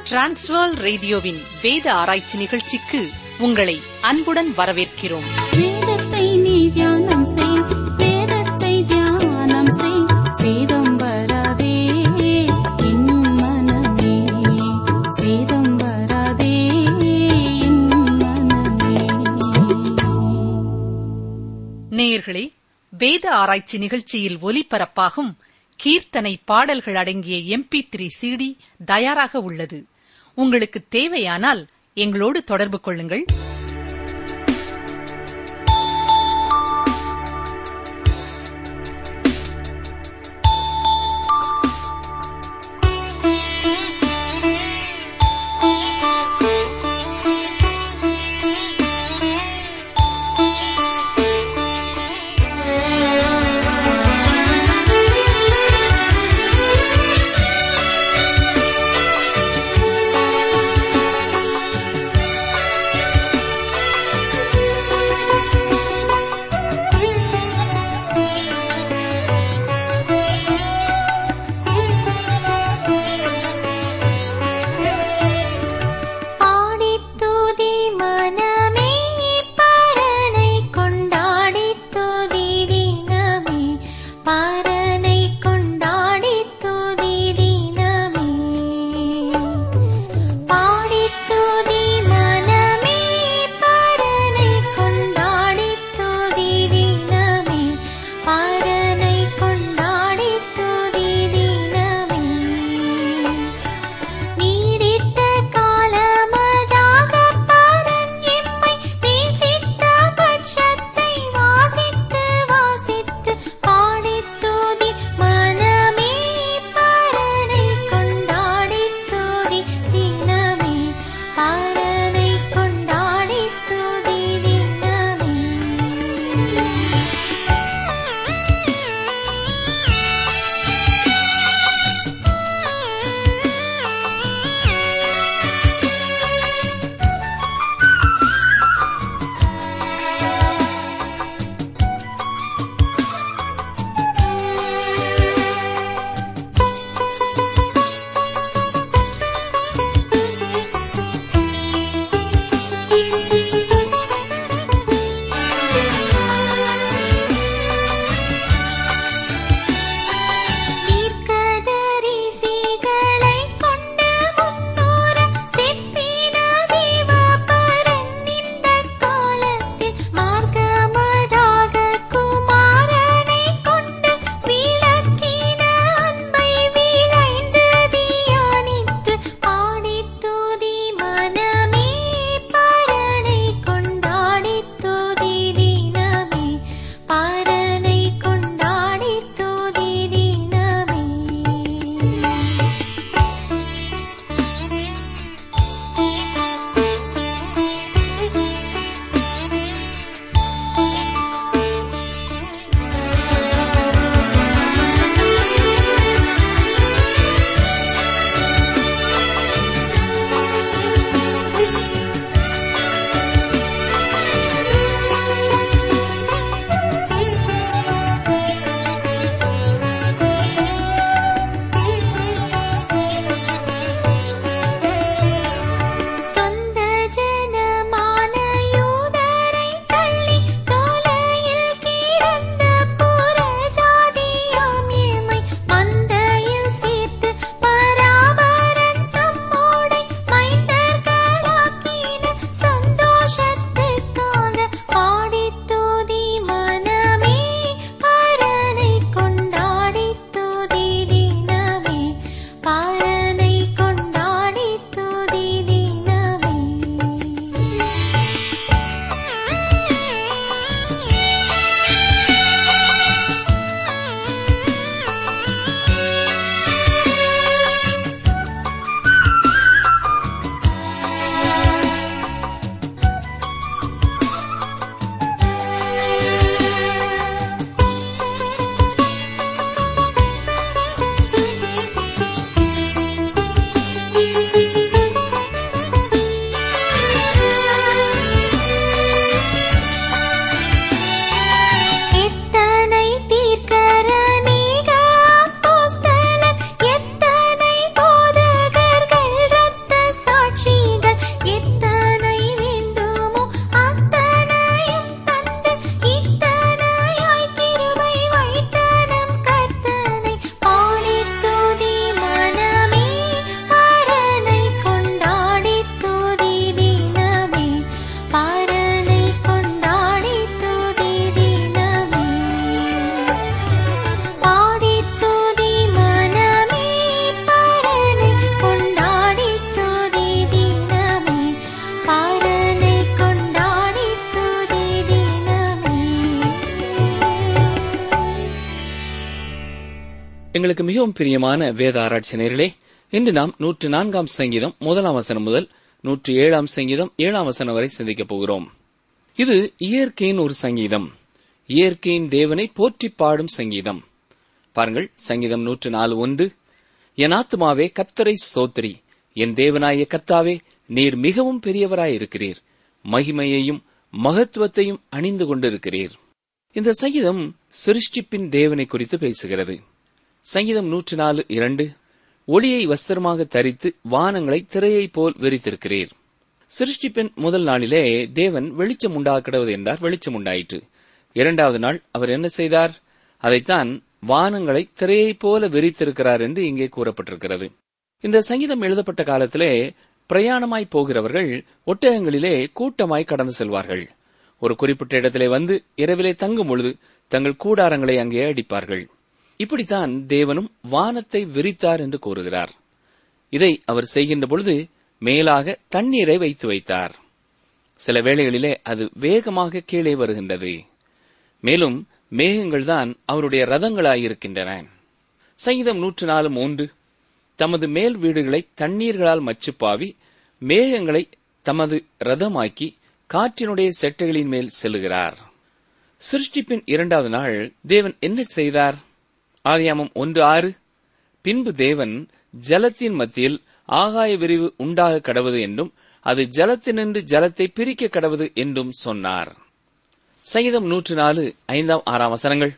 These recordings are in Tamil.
டிரான்ஸ்வர் ரேடியோவின் வேத ஆராய்ச்சி நிகழ்ச்சிக்கு உங்களை அன்புடன் வரவேற்கிறோம் வேதத்தை நீ தியானம் செய் வேதத்தை தியானம் செய் சேதம் வராதே என் மனமே சேதம் வராதே என் மனமே நேயர்களே வேத ஆராய்ச்சி நிகழ்ச்சியில் ஒலிபரப்பாகும் கீர்த்தனை பாடல்கள் அடங்கிய எம்பி த்ரீ சிடி தயாராக உள்ளது உங்களுக்கு தேவையானால் எங்களோடு தொடர்பு கொள்ளுங்கள் வேதத்தை எங்களுக்கு மிகவும் பிரியமான வேத ஆராய்ச்சி நேர்களே இன்று நாம் நூற்று நான்காம் சங்கீதம் முதலாம் வசனம் முதல் நூற்று ஏழாம் சங்கீதம் ஏழாம் வசனம் வரை சிந்திக்கப் போகிறோம் இது இயற்கையின் ஒரு சங்கீதம் இயற்கையின் தேவனை போற்றி பாடும் சங்கீதம் பாருங்கள் சங்கீதம் நூற்று நாலு ஒன்று என் ஆத்துமாவே கத்தரை ஸ்தோத்திரி என் தேவனாய கத்தாவே நீர் மிகவும் பெரியவராயிருக்கிறீர் மகிமையையும் மகத்துவத்தையும் அணிந்து கொண்டிருக்கிறீர் இந்த சங்கீதம் சிருஷ்டிப்பின் தேவனை குறித்து பேசுகிறது சங்கீதம் நூற்று நாலு இரண்டு ஒளியை வஸ்திரமாக தரித்து வானங்களை திரையைப் போல் விரித்திருக்கிறீர் சிருஷ்டிப்பின் முதல் நாளிலே தேவன் வெளிச்சம் உண்டாக்கிடுவது என்றார் வெளிச்சம் உண்டாயிற்று இரண்டாவது நாள் அவர் என்ன செய்தார் அதைத்தான் வானங்களை திரையைப் போல விரித்திருக்கிறார் என்று இங்கே கூறப்பட்டிருக்கிறது இந்த சங்கீதம் எழுதப்பட்ட காலத்திலே பிரயாணமாய் போகிறவர்கள் ஒட்டகங்களிலே கூட்டமாய் கடந்து செல்வார்கள் ஒரு குறிப்பிட்ட இடத்திலே வந்து இரவிலே தங்கும் பொழுது தங்கள் கூடாரங்களை அங்கே அடிப்பார்கள் இப்படித்தான் தேவனும் வானத்தை விரித்தார் என்று கூறுகிறார் இதை அவர் செய்கின்ற பொழுது மேலாக தண்ணீரை வைத்து வைத்தார் சில வேளைகளிலே அது வேகமாக கீழே வருகின்றது மேலும் மேகங்கள்தான் அவருடைய ரதங்களாயிருக்கின்றன சங்கீதம் நூற்று நாலு மூன்று தமது மேல் வீடுகளை தண்ணீர்களால் மச்சுப்பாவி மேகங்களை தமது ரதமாக்கி காற்றினுடைய செட்டைகளின் மேல் செல்லுகிறார் சிருஷ்டிப்பின் இரண்டாவது நாள் தேவன் என்ன செய்தார் ஆதியாமம் ஒன்று ஆறு பின்பு தேவன் ஜலத்தின் மத்தியில் ஆகாய விரிவு உண்டாக கடவது என்றும் அது ஜலத்தினின்று ஜலத்தை பிரிக்க கடவது என்றும் சொன்னார் சங்கீதம் நூற்று நாலு ஐந்தாம் ஆறாம் வசனங்கள்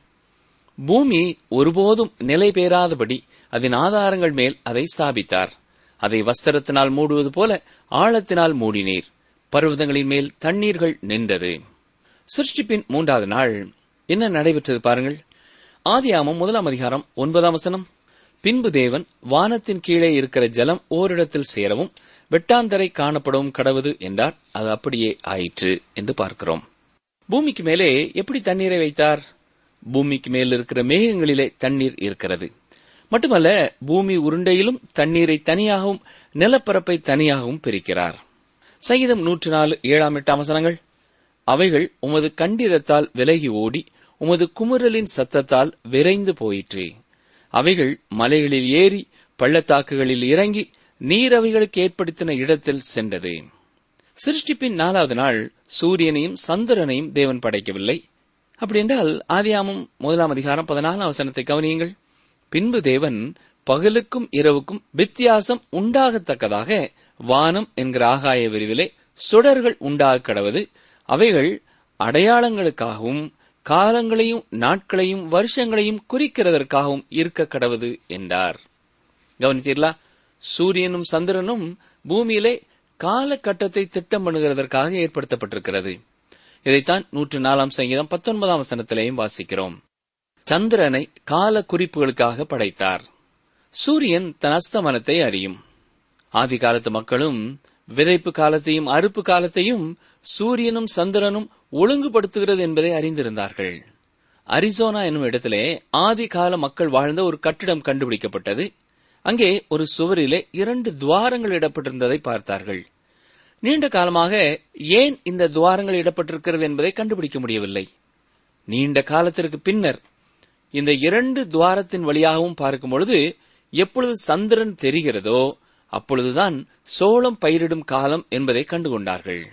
பூமி ஒருபோதும் நிலை பெறாதபடி அதன் ஆதாரங்கள் மேல் அதை ஸ்தாபித்தார் அதை வஸ்திரத்தினால் மூடுவது போல ஆழத்தினால் மூடினீர் பர்வதங்களின் மேல் தண்ணீர்கள் நின்றது சிருஷ்டிப்பின் மூன்றாவது நாள் என்ன நடைபெற்றது பாருங்கள் ஆதியாமம் முதலாம் அதிகாரம் ஒன்பதாம் வசனம் பின்பு தேவன் வானத்தின் கீழே இருக்கிற ஜலம் ஓரிடத்தில் சேரவும் வெட்டாந்தரை காணப்படவும் கடவுது என்றார் அது அப்படியே ஆயிற்று என்று பார்க்கிறோம் பூமிக்கு மேலே எப்படி தண்ணீரை வைத்தார் பூமிக்கு மேல் இருக்கிற மேகங்களிலே தண்ணீர் இருக்கிறது மட்டுமல்ல பூமி உருண்டையிலும் தண்ணீரை தனியாகவும் நிலப்பரப்பை தனியாகவும் பிரிக்கிறார் சங்கீதம் நூற்று நாலு ஏழாம் எட்டாம் வசனங்கள் அவைகள் உமது கண்டிதத்தால் விலகி ஓடி உமது குமுறலின் சத்தத்தால் விரைந்து போயிற்று அவைகள் மலைகளில் ஏறி பள்ளத்தாக்குகளில் இறங்கி நீர் அவைகளுக்கு ஏற்படுத்தின இடத்தில் சென்றது சிருஷ்டிப்பின் நாலாவது நாள் சூரியனையும் சந்திரனையும் தேவன் படைக்கவில்லை அப்படி என்றால் ஆதியாமம் முதலாம் அதிகாரம் பதினாலாம் வசனத்தை கவனியுங்கள் பின்பு தேவன் பகலுக்கும் இரவுக்கும் வித்தியாசம் உண்டாகத்தக்கதாக வானம் என்கிற ஆகாய விரிவிலே சுடர்கள் உண்டாக கடவது அவைகள் அடையாளங்களுக்காகவும் காலங்களையும் நாட்களையும் வருஷங்களையும் குறிக்கிறதற்காகவும் இருக்க கடவது என்றார் கவனித்தீர்களா சூரியனும் சந்திரனும் பூமியிலே காலகட்டத்தை திட்டம் பண்ணுகிறதற்காக ஏற்படுத்தப்பட்டிருக்கிறது இதைத்தான் நூற்று நாலாம் சங்கீதம் பத்தொன்பதாம் வசனத்திலேயும் வாசிக்கிறோம் சந்திரனை கால குறிப்புகளுக்காக படைத்தார் சூரியன் தன் அஸ்தமனத்தை அறியும் ஆதி காலத்து மக்களும் விதைப்பு காலத்தையும் அறுப்பு காலத்தையும் சூரியனும் சந்திரனும் ஒழுங்குபடுத்துகிறது என்பதை அறிந்திருந்தார்கள் அரிசோனா என்னும் இடத்திலே ஆதி கால மக்கள் வாழ்ந்த ஒரு கட்டிடம் கண்டுபிடிக்கப்பட்டது அங்கே ஒரு சுவரிலே இரண்டு துவாரங்கள் இடப்பட்டிருந்ததை பார்த்தார்கள் நீண்ட காலமாக ஏன் இந்த துவாரங்கள் இடப்பட்டிருக்கிறது என்பதை கண்டுபிடிக்க முடியவில்லை நீண்ட காலத்திற்கு பின்னர் இந்த இரண்டு துவாரத்தின் வழியாகவும் பார்க்கும் பொழுது எப்பொழுது சந்திரன் தெரிகிறதோ அப்பொழுதுதான் சோளம் பயிரிடும் காலம் என்பதை கண்டுகொண்டார்கள்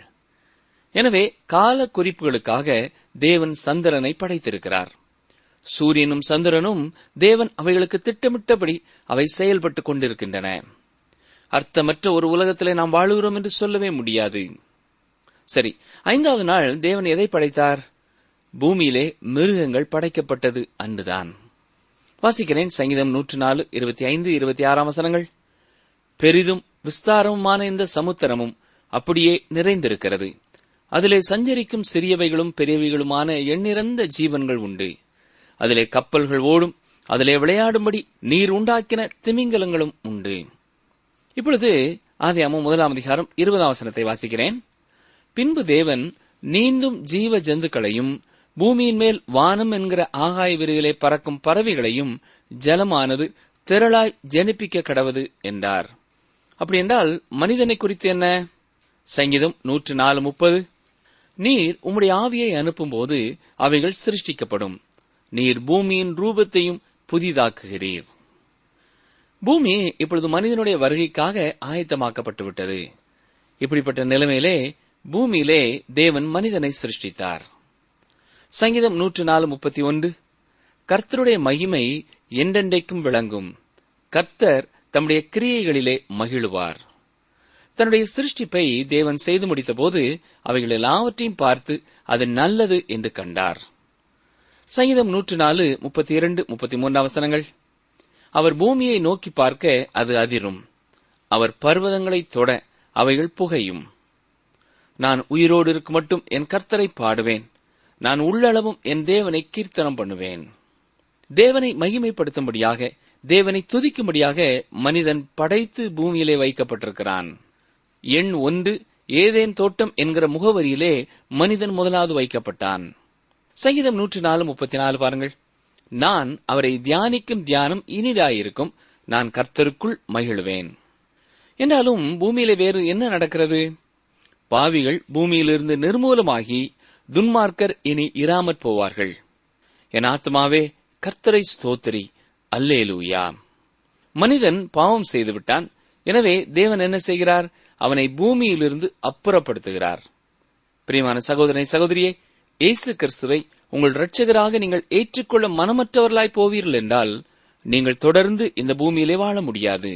எனவே கால குறிப்புகளுக்காக தேவன் சந்திரனை படைத்திருக்கிறார் சூரியனும் சந்திரனும் தேவன் அவைகளுக்கு திட்டமிட்டபடி அவை செயல்பட்டுக் கொண்டிருக்கின்றன அர்த்தமற்ற ஒரு உலகத்திலே நாம் வாழுகிறோம் என்று சொல்லவே முடியாது சரி ஐந்தாவது நாள் தேவன் எதை படைத்தார் பூமியிலே மிருகங்கள் படைக்கப்பட்டது அன்றுதான் வாசிக்கிறேன் சங்கீதம் நூற்று நாலு இருபத்தி ஐந்து இருபத்தி ஆறாம் வசனங்கள் பெரிதும் விஸ்தாரமுமான இந்த சமுத்திரமும் அப்படியே நிறைந்திருக்கிறது அதிலே சஞ்சரிக்கும் சிறியவைகளும் பெரியவைகளுமான எண்ணிறந்த ஜீவன்கள் உண்டு அதிலே கப்பல்கள் ஓடும் அதிலே விளையாடும்படி நீர் உண்டாக்கின திமிங்கலங்களும் உண்டு இப்பொழுது ஆதியாமம் முதலாம் அதிகாரம் இருபதாம் வசனத்தை வாசிக்கிறேன் பின்பு தேவன் நீந்தும் ஜீவ ஜந்துக்களையும் பூமியின் மேல் வானம் என்கிற ஆகாய விரிவிலே பறக்கும் பறவைகளையும் ஜலமானது திரளாய் ஜனிப்பிக்க கடவது என்றார் அப்படி என்றால் மனிதனை குறித்து என்ன சங்கீதம் நூற்று நாலு முப்பது நீர் உம்முடைய ஆவியை அனுப்பும்போது அவைகள் சிருஷ்டிக்கப்படும் நீர் பூமியின் ரூபத்தையும் புதிதாக்குகிறீர் பூமி இப்பொழுது மனிதனுடைய வருகைக்காக ஆயத்தமாக்கப்பட்டு விட்டது இப்படிப்பட்ட நிலைமையிலே பூமியிலே தேவன் மனிதனை சிருஷ்டித்தார் சங்கீதம் நூற்று நாலு முப்பத்தி ஒன்று கர்த்தருடைய மகிமை என்றென்றைக்கும் விளங்கும் கர்த்தர் தம்முடைய கிரியைகளிலே மகிழுவார் தன்னுடைய சிருஷ்டிப்பை தேவன் செய்து முடித்தபோது அவைகள் எல்லாவற்றையும் பார்த்து அது நல்லது என்று கண்டார் சங்கீதம் நூற்று நாலு முப்பத்தி இரண்டு முப்பத்தி மூன்று அவசரங்கள் அவர் பூமியை நோக்கி பார்க்க அது அதிரும் அவர் பர்வதங்களைத் தொட அவைகள் புகையும் நான் உயிரோடு இருக்கும் மட்டும் என் கர்த்தரை பாடுவேன் நான் உள்ளளவும் என் தேவனை கீர்த்தனம் பண்ணுவேன் தேவனை மகிமைப்படுத்தும்படியாக தேவனை துதிக்கும்படியாக மனிதன் படைத்து பூமியிலே வைக்கப்பட்டிருக்கிறான் எண் ஒன்று ஏதேன் தோட்டம் என்கிற முகவரியிலே மனிதன் முதலாவது வைக்கப்பட்டான் சங்கீதம் நூற்றி நாலு முப்பத்தி நாலு பாருங்கள் நான் அவரை தியானிக்கும் தியானம் இனிதாயிருக்கும் நான் கர்த்தருக்குள் மகிழ்வேன் என்றாலும் பூமியிலே வேறு என்ன நடக்கிறது பாவிகள் பூமியிலிருந்து நிர்மூலமாகி துன்மார்க்கர் இனி இராமற் போவார்கள் என் ஆத்மாவே கர்த்தரை ஸ்தோத்திரி அல்லேலூயா மனிதன் பாவம் செய்துவிட்டான் எனவே தேவன் என்ன செய்கிறார் அவனை பூமியிலிருந்து அப்புறப்படுத்துகிறார் பிரியமான சகோதரனை சகோதரியே இயேசு கிறிஸ்துவை உங்கள் இரட்சகராக நீங்கள் ஏற்றுக்கொள்ள மனமற்றவர்களாய் போவீர்கள் என்றால் நீங்கள் தொடர்ந்து இந்த பூமியிலே வாழ முடியாது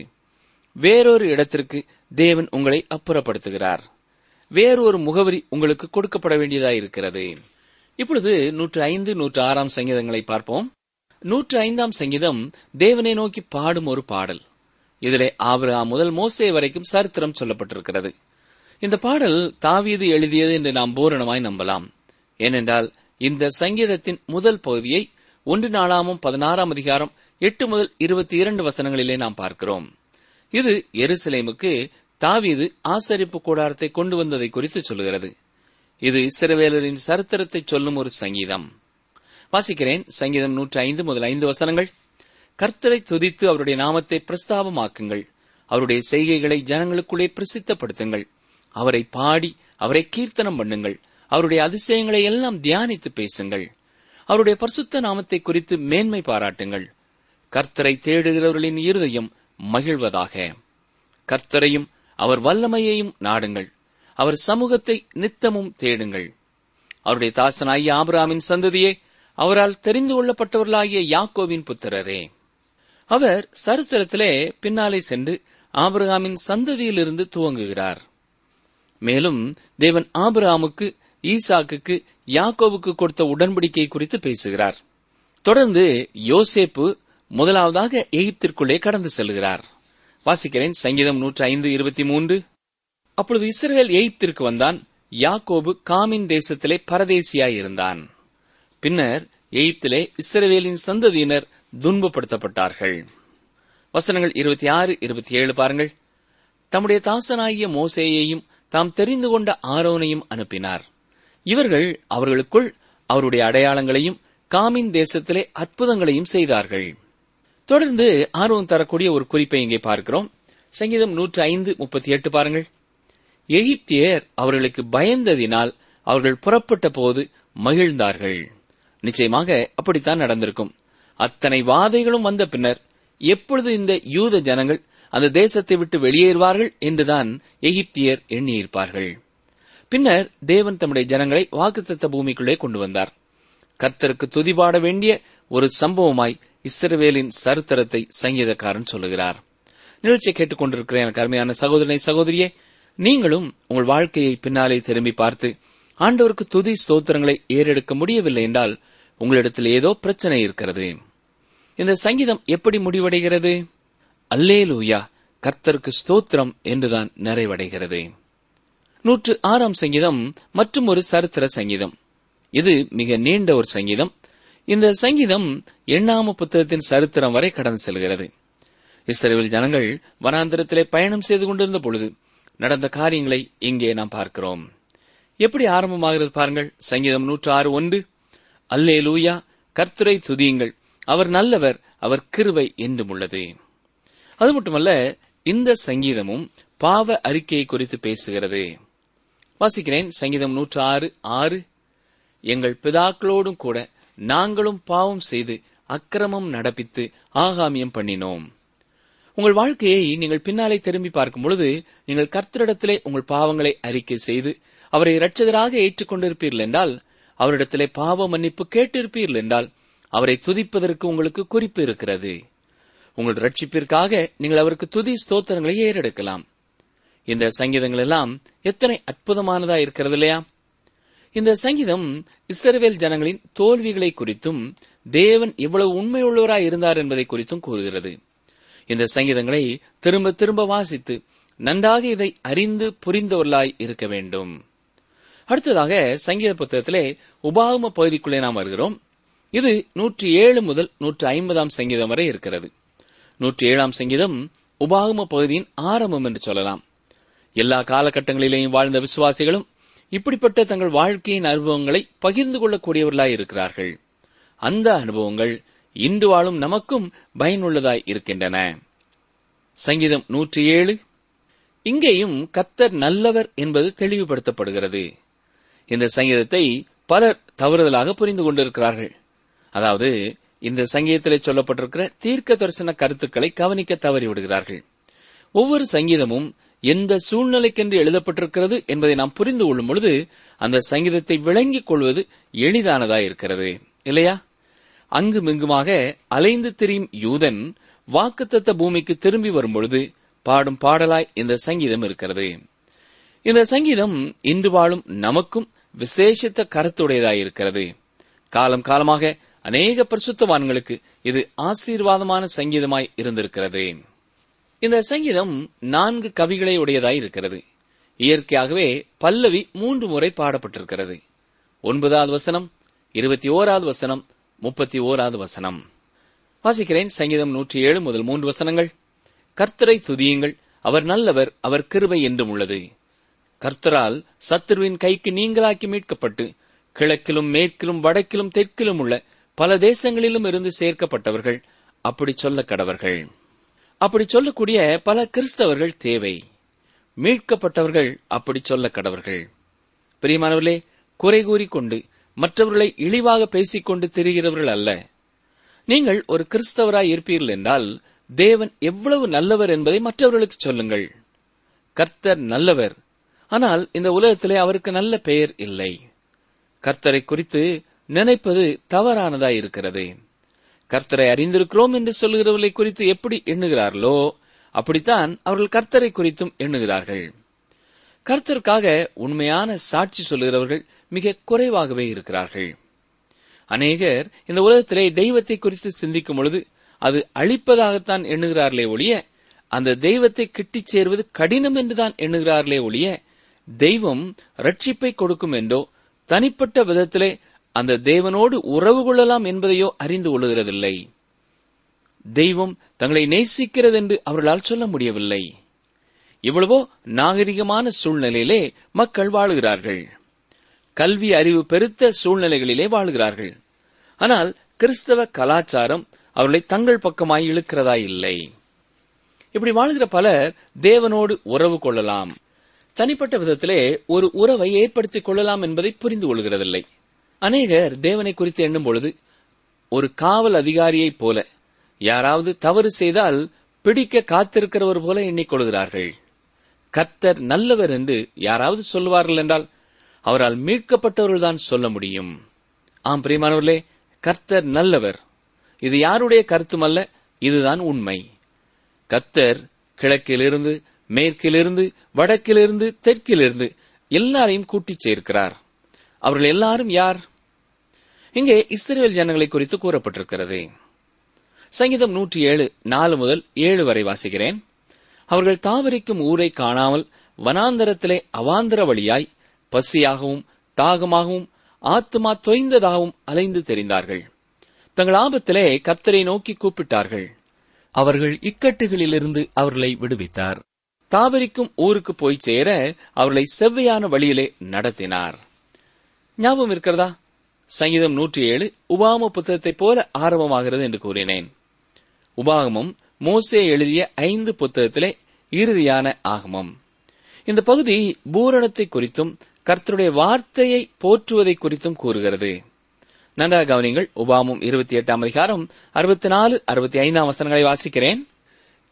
வேறொரு இடத்திற்கு தேவன் உங்களை அப்புறப்படுத்துகிறார் வேறொரு முகவரி உங்களுக்கு கொடுக்கப்பட வேண்டியதாயிருக்கிறது இப்பொழுது நூற்று ஐந்து நூற்று ஆறாம் சங்கீதங்களை பார்ப்போம் நூற்று ஐந்தாம் சங்கீதம் தேவனை நோக்கி பாடும் ஒரு பாடல் இதிலே ஆபிரகாம் முதல் மோசே வரைக்கும் சரித்திரம் சொல்லப்பட்டிருக்கிறது இந்த பாடல் தாவீது எழுதியது என்று நாம் பூரணமாய் நம்பலாம் ஏனென்றால் இந்த சங்கீதத்தின் முதல் பகுதியை ஒன்று நாளாமும் பதினாறாம் அதிகாரம் எட்டு முதல் இருபத்தி இரண்டு வசனங்களிலே நாம் பார்க்கிறோம் இது எருசலேமுக்கு தாவீது ஆசரிப்பு கூடாரத்தை கொண்டு வந்ததை குறித்து சொல்கிறது இது இஸ்ரவேலரின் சரித்திரத்தை சொல்லும் ஒரு சங்கீதம் வாசிக்கிறேன் சங்கீதம் நூற்றி ஐந்து முதல் ஐந்து வசனங்கள் கர்த்தரை துதித்து அவருடைய நாமத்தை பிரஸ்தாபமாக்குங்கள் அவருடைய செய்கைகளை ஜனங்களுக்குள்ளே பிரசித்தப்படுத்துங்கள் அவரை பாடி அவரை கீர்த்தனம் பண்ணுங்கள் அவருடைய அதிசயங்களை எல்லாம் தியானித்து பேசுங்கள் அவருடைய பரிசுத்த நாமத்தை குறித்து மேன்மை பாராட்டுங்கள் கர்த்தரை தேடுகிறவர்களின் இருதயம் மகிழ்வதாக கர்த்தரையும் அவர் வல்லமையையும் நாடுங்கள் அவர் சமூகத்தை நித்தமும் தேடுங்கள் அவருடைய தாசனாகிய ஆபிராமின் சந்ததியே அவரால் தெரிந்து கொள்ளப்பட்டவர்களாகிய யாக்கோவின் புத்திரரே அவர் சரித்திரத்திலே பின்னாலே சென்று ஆபிரகாமின் சந்ததியிலிருந்து துவங்குகிறார் மேலும் தேவன் ஆபிரகாமுக்கு ஈசாக்குக்கு யாக்கோவுக்கு கொடுத்த உடன்படிக்கை குறித்து பேசுகிறார் தொடர்ந்து யோசேப்பு முதலாவதாக எகிப்திற்குள்ளே கடந்து செல்கிறார் வாசிக்கிறேன் சங்கீதம் நூற்றி ஐந்து இருபத்தி மூன்று அப்பொழுது இஸ்ரவேல் எகிப்திற்கு வந்தான் யாக்கோபு காமின் தேசத்திலே பரதேசியாயிருந்தான் பின்னர் எகிப்திலே இஸ்ரவேலின் சந்ததியினர் துன்பப்படுத்தப்பட்டார்கள் வசனங்கள் இருபத்தி ஆறு இருபத்தி ஏழு பாருங்கள் தம்முடைய தாசனாகிய மோசேயையும் தாம் தெரிந்து கொண்ட ஆரோனையும் அனுப்பினார் இவர்கள் அவர்களுக்குள் அவருடைய அடையாளங்களையும் காமின் தேசத்திலே அற்புதங்களையும் செய்தார்கள் தொடர்ந்து ஆர்வம் தரக்கூடிய ஒரு குறிப்பை இங்கே பார்க்கிறோம் சங்கீதம் நூற்று ஐந்து முப்பத்தி எட்டு பாருங்கள் எகிப்தியர் அவர்களுக்கு பயந்ததினால் அவர்கள் புறப்பட்ட போது மகிழ்ந்தார்கள் நிச்சயமாக அப்படித்தான் நடந்திருக்கும் அத்தனை வாதைகளும் வந்த பின்னர் எப்பொழுது இந்த யூத ஜனங்கள் அந்த தேசத்தை விட்டு வெளியேறுவார்கள் என்றுதான் எகிப்தியர் எண்ணியிருப்பார்கள் பின்னர் தேவன் தம்முடைய ஜனங்களை வாக்குத்தத்த பூமிக்குள்ளே கொண்டு வந்தார் கர்த்தருக்கு துதிபாட வேண்டிய ஒரு சம்பவமாய் இஸ்ரவேலின் சரித்திரத்தை சங்கீதக்காரன் சொல்லுகிறார் நிகழ்ச்சியை கேட்டுக்கொண்டிருக்கிற எனக்கு அருமையான சகோதரனை சகோதரியே நீங்களும் உங்கள் வாழ்க்கையை பின்னாலே திரும்பி பார்த்து ஆண்டவருக்கு துதி ஸ்தோத்திரங்களை ஏறெடுக்க முடியவில்லை என்றால் உங்களிடத்தில் ஏதோ பிரச்சனை இருக்கிறது இந்த சங்கீதம் எப்படி முடிவடைகிறது அல்லேலூயா கர்த்தருக்கு ஸ்தோத்திரம் என்றுதான் நிறைவடைகிறது நூற்று ஆறாம் சங்கீதம் மற்றும் ஒரு சரித்திர சங்கீதம் இது மிக நீண்ட ஒரு சங்கீதம் இந்த சங்கீதம் எண்ணாம புத்தகத்தின் சரித்திரம் வரை கடந்து செல்கிறது இஸ்ரேல் ஜனங்கள் வனாந்திரத்திலே பயணம் செய்து கொண்டிருந்த பொழுது நடந்த காரியங்களை இங்கே நாம் பார்க்கிறோம் எப்படி ஆரம்பமாகிறது பாருங்கள் சங்கீதம் நூற்று ஆறு ஒன்று அல்லே லூயா கர்த்துரை துதியுங்கள் அவர் நல்லவர் அவர் கிருவை என்றும் உள்ளது அது மட்டுமல்ல இந்த சங்கீதமும் பாவ அறிக்கையை குறித்து பேசுகிறது வாசிக்கிறேன் சங்கீதம் நூற்று ஆறு ஆறு எங்கள் பிதாக்களோடும் கூட நாங்களும் பாவம் செய்து அக்கிரமம் நடப்பித்து ஆகாமியம் பண்ணினோம் உங்கள் வாழ்க்கையை நீங்கள் பின்னாலே திரும்பி பார்க்கும் பொழுது நீங்கள் கர்த்தரிடத்திலே உங்கள் பாவங்களை அறிக்கை செய்து அவரை இரட்சகராக ஏற்றுக்கொண்டிருப்பீர்கள் என்றால் அவரிடத்திலே பாவ மன்னிப்பு கேட்டிருப்பீர்கள் என்றால் அவரை துதிப்பதற்கு உங்களுக்கு குறிப்பு இருக்கிறது உங்கள் ரட்சிப்பிற்காக நீங்கள் அவருக்கு துதி ஸ்தோத்திரங்களை ஏறெடுக்கலாம் இந்த சங்கீதங்கள் எல்லாம் எத்தனை அற்புதமானதா இருக்கிறது இல்லையா இந்த சங்கீதம் இஸ்ரவேல் ஜனங்களின் தோல்விகளை குறித்தும் தேவன் எவ்வளவு உண்மையுள்ளவராய் இருந்தார் என்பதை குறித்தும் கூறுகிறது இந்த சங்கீதங்களை திரும்ப திரும்ப வாசித்து நன்றாக இதை அறிந்து புரிந்தவர்களாய் இருக்க வேண்டும் அடுத்ததாக சங்கீத புத்தகத்திலே உபாகம பகுதிக்குள்ளே நாம் வருகிறோம் இது நூற்றி ஏழு முதல் நூற்று ஐம்பதாம் சங்கீதம் வரை இருக்கிறது நூற்றி ஏழாம் சங்கீதம் உபாகம பகுதியின் ஆரம்பம் என்று சொல்லலாம் எல்லா காலகட்டங்களிலேயும் வாழ்ந்த விசுவாசிகளும் இப்படிப்பட்ட தங்கள் வாழ்க்கையின் அனுபவங்களை பகிர்ந்து கொள்ளக்கூடியவர்களாய் இருக்கிறார்கள் அந்த அனுபவங்கள் இன்று வாழும் நமக்கும் பயனுள்ளதாய் இருக்கின்றன சங்கீதம் நூற்றி ஏழு இங்கேயும் கத்தர் நல்லவர் என்பது தெளிவுபடுத்தப்படுகிறது இந்த சங்கீதத்தை பலர் தவறுதலாக புரிந்து கொண்டிருக்கிறார்கள் அதாவது இந்த சங்கீதத்திலே சொல்லப்பட்டிருக்கிற தீர்க்க தரிசன கருத்துக்களை கவனிக்க தவறிவிடுகிறார்கள் ஒவ்வொரு சங்கீதமும் எந்த சூழ்நிலைக்கென்று எழுதப்பட்டிருக்கிறது என்பதை நாம் புரிந்து கொள்ளும் பொழுது அந்த சங்கீதத்தை விளங்கிக் கொள்வது எளிதானதாய் இருக்கிறது இல்லையா அங்குமிங்குமாக அலைந்து திரியும் யூதன் வாக்குத்தத்த பூமிக்கு திரும்பி வரும்பொழுது பாடும் பாடலாய் இந்த சங்கீதம் இருக்கிறது இந்த சங்கீதம் இன்று வாழும் நமக்கும் விசேஷித்த கருத்துடையதாய் இருக்கிறது காலம் காலமாக அநேக பரிசுத்தவான்களுக்கு இது ஆசீர்வாதமான சங்கீதமாய் இருந்திருக்கிறது இந்த சங்கீதம் நான்கு கவிகளை உடையதாய் இருக்கிறது இயற்கையாகவே பல்லவி மூன்று முறை பாடப்பட்டிருக்கிறது ஒன்பதாவது வசனம் இருபத்தி ஓராவது வசனம் முப்பத்தி ஓராவது வசனம் வாசிக்கிறேன் சங்கீதம் நூற்றி ஏழு முதல் மூன்று வசனங்கள் கர்த்தரை துதியுங்கள் அவர் நல்லவர் அவர் கிருபை என்றும் உள்ளது கர்த்தரால் சத்துருவின் கைக்கு நீங்களாக்கி மீட்கப்பட்டு கிழக்கிலும் மேற்கிலும் வடக்கிலும் தெற்கிலும் உள்ள பல தேசங்களிலும் இருந்து சேர்க்கப்பட்டவர்கள் அப்படி சொல்ல கடவர்கள் அப்படி சொல்லக்கூடிய பல கிறிஸ்தவர்கள் தேவை மீட்கப்பட்டவர்கள் அப்படி சொல்ல கடவர்கள் பிரியமானவர்களே குறை கூறிக்கொண்டு மற்றவர்களை இழிவாக பேசிக்கொண்டு திரிகிறவர்கள் அல்ல நீங்கள் ஒரு கிறிஸ்தவராய் இருப்பீர்கள் என்றால் தேவன் எவ்வளவு நல்லவர் என்பதை மற்றவர்களுக்கு சொல்லுங்கள் கர்த்தர் நல்லவர் ஆனால் இந்த உலகத்திலே அவருக்கு நல்ல பெயர் இல்லை கர்த்தரை குறித்து நினைப்பது தவறானதாய் இருக்கிறது கர்த்தரை அறிந்திருக்கிறோம் என்று சொல்லுகிறவர்களை குறித்து எப்படி எண்ணுகிறார்களோ அப்படித்தான் அவர்கள் கர்த்தரை குறித்தும் எண்ணுகிறார்கள் கர்த்தருக்காக உண்மையான சாட்சி சொல்லுகிறவர்கள் மிக குறைவாகவே இருக்கிறார்கள் அநேகர் இந்த உலகத்திலே தெய்வத்தை குறித்து சிந்திக்கும் பொழுது அது அழிப்பதாகத்தான் எண்ணுகிறார்களே ஒழிய அந்த தெய்வத்தை கிட்டிச் சேர்வது கடினம் என்றுதான் எண்ணுகிறார்களே ஒழிய தெய்வம் ரட்சிப்பை கொடுக்கும் என்றோ தனிப்பட்ட விதத்திலே அந்த தேவனோடு உறவு கொள்ளலாம் என்பதையோ அறிந்து கொள்ளுகிறதில்லை தெய்வம் தங்களை நேசிக்கிறது என்று அவர்களால் சொல்ல முடியவில்லை இவ்வளவோ நாகரிகமான சூழ்நிலையிலே மக்கள் வாழுகிறார்கள் கல்வி அறிவு பெருத்த சூழ்நிலைகளிலே வாழுகிறார்கள் ஆனால் கிறிஸ்தவ கலாச்சாரம் அவர்களை தங்கள் பக்கமாய் இழுக்கிறதா இல்லை இப்படி வாழ்கிற பலர் தேவனோடு உறவு கொள்ளலாம் தனிப்பட்ட விதத்திலே ஒரு உறவை ஏற்படுத்திக் கொள்ளலாம் என்பதை புரிந்து கொள்கிறதில்லை அநேகர் தேவனை குறித்து எண்ணும் பொழுது ஒரு காவல் அதிகாரியைப் போல யாராவது தவறு செய்தால் பிடிக்க காத்திருக்கிறவர் போல எண்ணிக்கொள்கிறார்கள் கர்த்தர் நல்லவர் என்று யாராவது சொல்வார்கள் என்றால் அவரால் மீட்கப்பட்டவர்கள்தான் சொல்ல முடியும் ஆம் பிரியமானவர்களே கர்த்தர் நல்லவர் இது யாருடைய கருத்துமல்ல இதுதான் உண்மை கர்த்தர் கிழக்கிலிருந்து மேற்கிலிருந்து வடக்கிலிருந்து தெற்கிலிருந்து எல்லாரையும் கூட்டிச் சேர்க்கிறார் அவர்கள் எல்லாரும் யார் இங்கே இஸ்ரேல் ஜனங்களை குறித்து கூறப்பட்டிருக்கிறது சங்கீதம் நூற்றி ஏழு நாலு முதல் ஏழு வரை வாசிக்கிறேன் அவர்கள் தாவரிக்கும் ஊரை காணாமல் வனாந்தரத்திலே அவாந்தர வழியாய் பசியாகவும் தாகமாகவும் ஆத்துமா தொய்ந்ததாகவும் அலைந்து தெரிந்தார்கள் தங்கள் ஆபத்திலே கர்த்தரை நோக்கி கூப்பிட்டார்கள் அவர்கள் இக்கட்டுகளிலிருந்து அவர்களை விடுவித்தார் தாவரிக்கும் ஊருக்கு போய் சேர அவர்களை செவ்வையான வழியிலே நடத்தினார் ஞாபகம் இருக்கிறதா சங்கீதம் நூற்றி ஏழு உபாம புத்தகத்தைப் போல ஆரம்பமாகிறது என்று கூறினேன் உபாகமம் மோசே எழுதிய ஐந்து புத்தகத்திலே இறுதியான ஆகமம் இந்த பகுதி பூரணத்தை குறித்தும் கர்த்தருடைய வார்த்தையை போற்றுவதை குறித்தும் கூறுகிறது நன்றாக கவனிங்கள் உபாமம் இருபத்தி எட்டாம் அதிகாரம் அறுபத்தி நாலு அறுபத்தி ஐந்தாம் வசனங்களை வாசிக்கிறேன்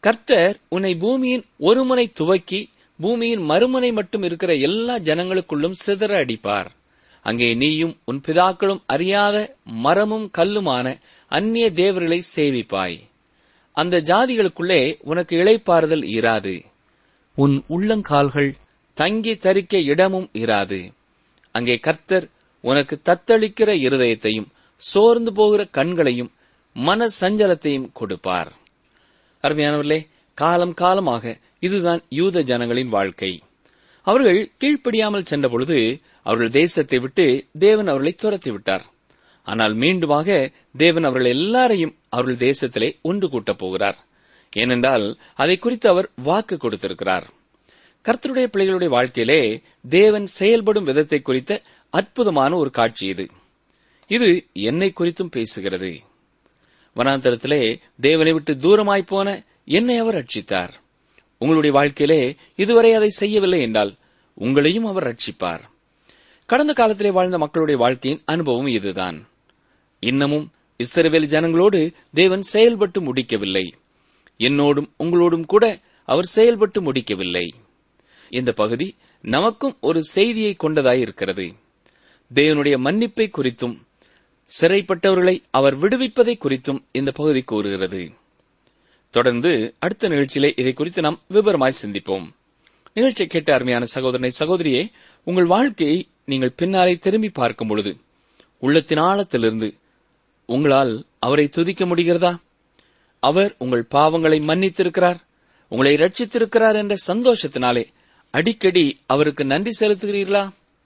கர்த்தர் உன்னை பூமியின் ஒருமுனை துவக்கி பூமியின் மறுமுனை மட்டும் இருக்கிற எல்லா ஜனங்களுக்குள்ளும் சிதற அடிப்பார் அங்கே நீயும் உன் பிதாக்களும் அறியாத மரமும் கல்லுமான அந்நிய தேவர்களை சேவிப்பாய் அந்த ஜாதிகளுக்குள்ளே உனக்கு இளைப்பாறுதல் இராது உன் உள்ளங்கால்கள் தங்கி தரிக்க இடமும் இராது அங்கே கர்த்தர் உனக்கு தத்தளிக்கிற இருதயத்தையும் சோர்ந்து போகிற கண்களையும் மன சஞ்சலத்தையும் கொடுப்பார் அருமையானவர்களே காலம் காலமாக இதுதான் யூத ஜனங்களின் வாழ்க்கை அவர்கள் கீழ்ப்படியாமல் சென்ற பொழுது அவர்கள் தேசத்தை விட்டு தேவன் அவர்களை துரத்தி விட்டார் ஆனால் மீண்டுமாக தேவன் அவர்கள் எல்லாரையும் அவர்கள் தேசத்திலே ஒன்று கூட்டப் போகிறார் ஏனென்றால் அதை குறித்து அவர் வாக்கு கொடுத்திருக்கிறார் கர்த்தருடைய பிள்ளைகளுடைய வாழ்க்கையிலே தேவன் செயல்படும் விதத்தை குறித்த அற்புதமான ஒரு காட்சி இது இது என்னை குறித்தும் பேசுகிறது வனாந்தரத்திலே தேவனை விட்டு தூரமாய் போன என்னை அவர் ரட்சித்தார் உங்களுடைய வாழ்க்கையிலே இதுவரை அதை செய்யவில்லை என்றால் உங்களையும் அவர் ரட்சிப்பார் கடந்த காலத்திலே வாழ்ந்த மக்களுடைய வாழ்க்கையின் அனுபவம் இதுதான் இன்னமும் இஸ்ரவேல் ஜனங்களோடு தேவன் செயல்பட்டு முடிக்கவில்லை என்னோடும் உங்களோடும் கூட அவர் செயல்பட்டு முடிக்கவில்லை இந்த பகுதி நமக்கும் ஒரு செய்தியை கொண்டதாய் இருக்கிறது தேவனுடைய மன்னிப்பை குறித்தும் சிறைப்பட்டவர்களை அவர் விடுவிப்பதை குறித்தும் இந்த பகுதி கூறுகிறது தொடர்ந்து அடுத்த நிகழ்ச்சியிலே இதை குறித்து நாம் விவரமாய் சிந்திப்போம் நிகழ்ச்சியை கேட்ட அருமையான சகோதரனை சகோதரியே உங்கள் வாழ்க்கையை நீங்கள் பின்னாலே திரும்பி பார்க்கும் பொழுது உள்ளத்தின் ஆழத்திலிருந்து உங்களால் அவரை துதிக்க முடிகிறதா அவர் உங்கள் பாவங்களை மன்னித்திருக்கிறார் உங்களை ரட்சித்திருக்கிறார் என்ற சந்தோஷத்தினாலே அடிக்கடி அவருக்கு நன்றி செலுத்துகிறீர்களா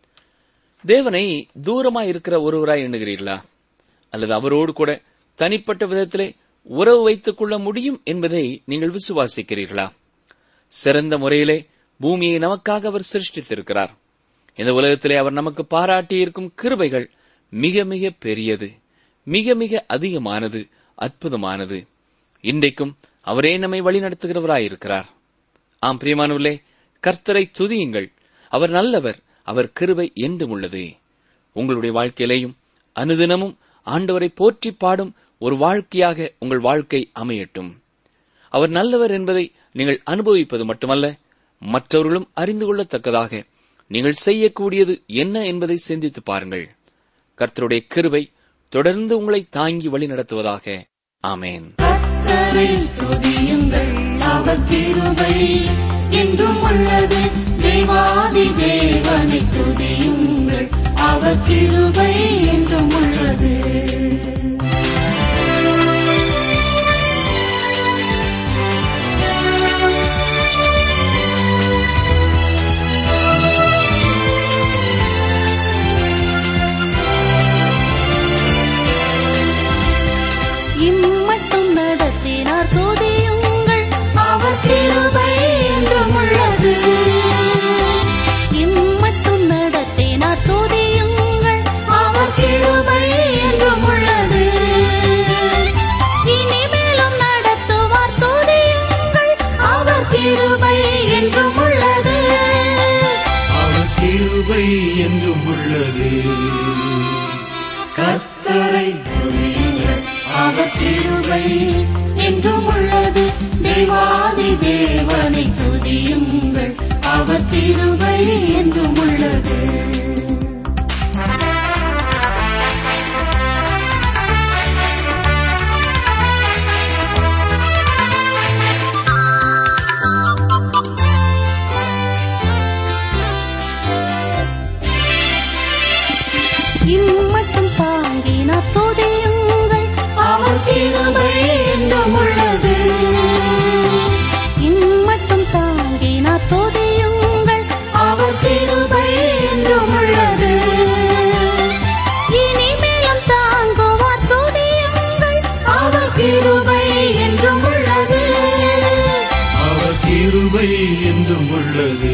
தேவனை தூரமாய் இருக்கிற ஒருவராய் எண்ணுகிறீர்களா அல்லது அவரோடு கூட தனிப்பட்ட விதத்திலே உறவு வைத்துக் கொள்ள முடியும் என்பதை நீங்கள் விசுவாசிக்கிறீர்களா சிறந்த முறையிலே பூமியை நமக்காக அவர் சிருஷ்டித்திருக்கிறார் இந்த உலகத்திலே அவர் நமக்கு பாராட்டியிருக்கும் கிருபைகள் மிக மிக பெரியது மிக மிக அதிகமானது அற்புதமானது இன்றைக்கும் அவரே நம்மை வழிநடத்துகிறவராயிருக்கிறார் ஆம் பிரியமானவர்களே கர்த்தரை துதியுங்கள் அவர் நல்லவர் அவர் கிருபை என்றும் உள்ளது உங்களுடைய வாழ்க்கையிலேயும் அனுதினமும் ஆண்டவரை போற்றி பாடும் ஒரு வாழ்க்கையாக உங்கள் வாழ்க்கை அமையட்டும் அவர் நல்லவர் என்பதை நீங்கள் அனுபவிப்பது மட்டுமல்ல மற்றவர்களும் அறிந்து கொள்ளத்தக்கதாக நீங்கள் செய்யக்கூடியது என்ன என்பதை சிந்தித்து பாருங்கள் கர்த்தருடைய கிருபை தொடர்ந்து உங்களை தாங்கி வழி நடத்துவதாக ஆமேன் கர்த்தரை துதியுங்கள் அவர் கிருபை என்றும் உள்ளது தேவாதி தேவனை துதியுங்கள் அவர் கிருபை என்றும் உள்ளது இம்மட்டும் நடத்தினார் துதியுங்கள் அவர் கிருபை என்றும் உள்ளது இம்மட்டும் நடத்தினார் துதியுங்கள் அவர் கிருபை என்றும் உள்ளது இனிமேலும் நடத்துவார் துதியுங்கள் அவர் கிருபை என்றும் உள்ளது அவர் கிருபை என்றும் உள்ளது கர்த்தரை துதியுங்கள் அவர் கிருபை என்றும் உள்ளது தேவாதி தேவனை துதியுங்கள் அவர் கிருபை என்றும் உள்ளது இம்மட்டும் தாங்கினார் துதியுங்கள் அவர் கிருபை என்றும் உள்ளது இம்மட்டும் தாங்கினார் துதியுங்கள் அவர் கிருபை என்றும் உள்ளது இனிமேலும் தாங்குவார் துதியுங்கள் அவர் கிருபை என்றும் உள்ளது அவர் கிருபை என்றும் உள்ளது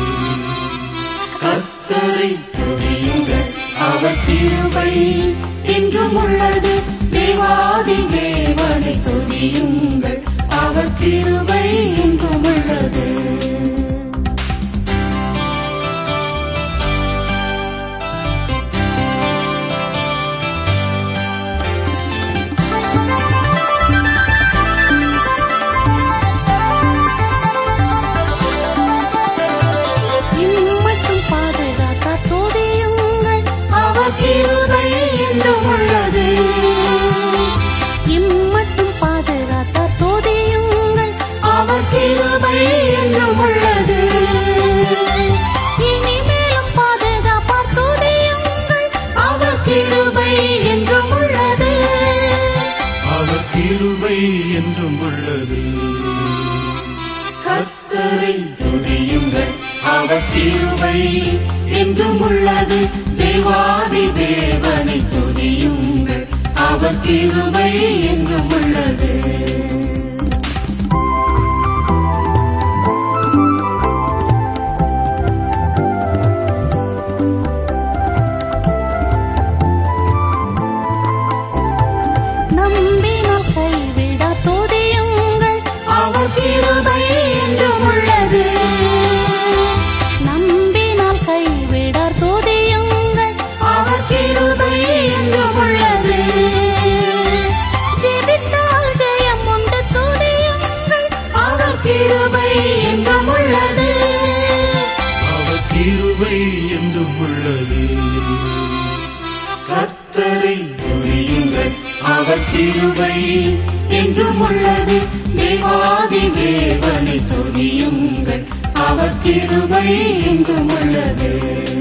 கர்த்தரை துதியுங்கள் அவர் கிருபை என்றும் உள்ளது தேவாதி தேவனை துதியுங்கள் அவர் கிருபை என்றும் உள்ளது கர்த்தரை துதியுங்கள் அவர் கிருபை என்றும் உள்ளது தேவாதி தேவனை துதியுங்கள் அவர் கிருபை என்றும் உள்ளது நம்பினால் கைவிட துதியுங்கள் அவர் கிருபை என்றும் உள்ளது நம்பினால் கைவிட துதியுங்கள் அவர் கிருபை என்றும் உள்ளது ஜெபித்தால் ஜெயம் உண்டு துதியுங்கள் அவர் கிருபை என்றும் உள்ளது அவர் கிருபை என்றும் உள்ளது கர்த்தரை துதியுங்கள் அவர் கிருபை என்றும் உள்ளது தேவாதி தேவனை துதியுங்கள் அவர் கிருபை என்றும் உள்ளது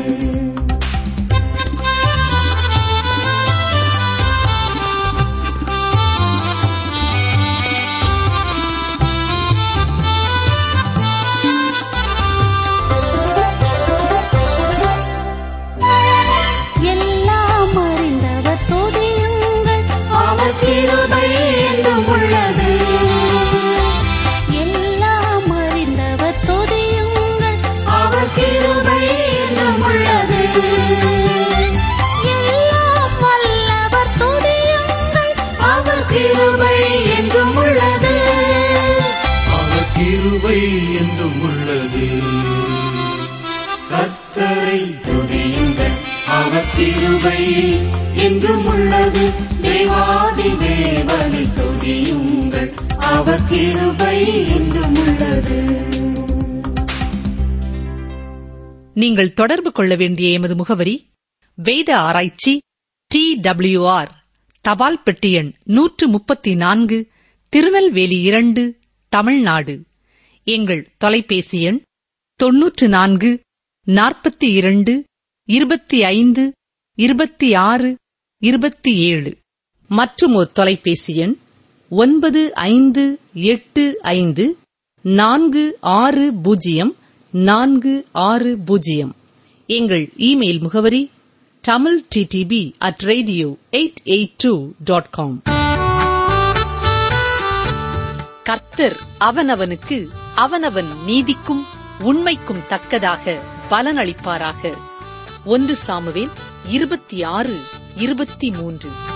எல்லாம் அறிந்தவர் துதியுங்கள் அவர் கிருபை என்றும் உள்ளது எல்லாம் அறிந்தவர் துதியுங்கள் அவர் கிருபை என்றும் உள்ளது எல்லாம் வல்லவர் துதியுங்கள் அவர் கிருபை என்றும் உள்ளது அவர் கிருபை என்றும் உள்ளது கர்த்தரை துதியுங்கள் அவர் கிருபை என்றும் உள்ளது தேவாதி தேவனை துதியுங்கள் அவர் கிருபை என்றும் உள்ளது நீங்கள் தொடர்பு கொள்ள வேண்டிய எமது முகவரி வேத ஆராய்ச்சி டி டபிள்யூஆர் தபால் பெட்டி எண் நூற்று முப்பத்தி நான்கு திருநெல்வேலி இரண்டு தமிழ்நாடு எங்கள் தொலைபேசி எண் தொன்னூற்று நான்கு நாற்பத்தி இரண்டு இருபத்தி ஐந்து இருபத்தி ஆறு இருபத்தி ஏழு மற்றும் ஒரு தொலைபேசி எண் ஒன்பது ஐந்து எட்டு ஐந்து நான்கு ஆறு பூஜ்ஜியம் நான்கு ஆறு பூஜ்ஜியம் எங்கள் இமெயில் முகவரி Tamil DTP at radio eight eight two dot com கர்த்தர் அவனவனுக்கு அவனவன் நீதிக்கும் உண்மைக்கும் தக்கதாக பலனளிப்பாராக ஒன்று சாமுவேல் இருபத்தி ஆறு இருபத்தி மூன்று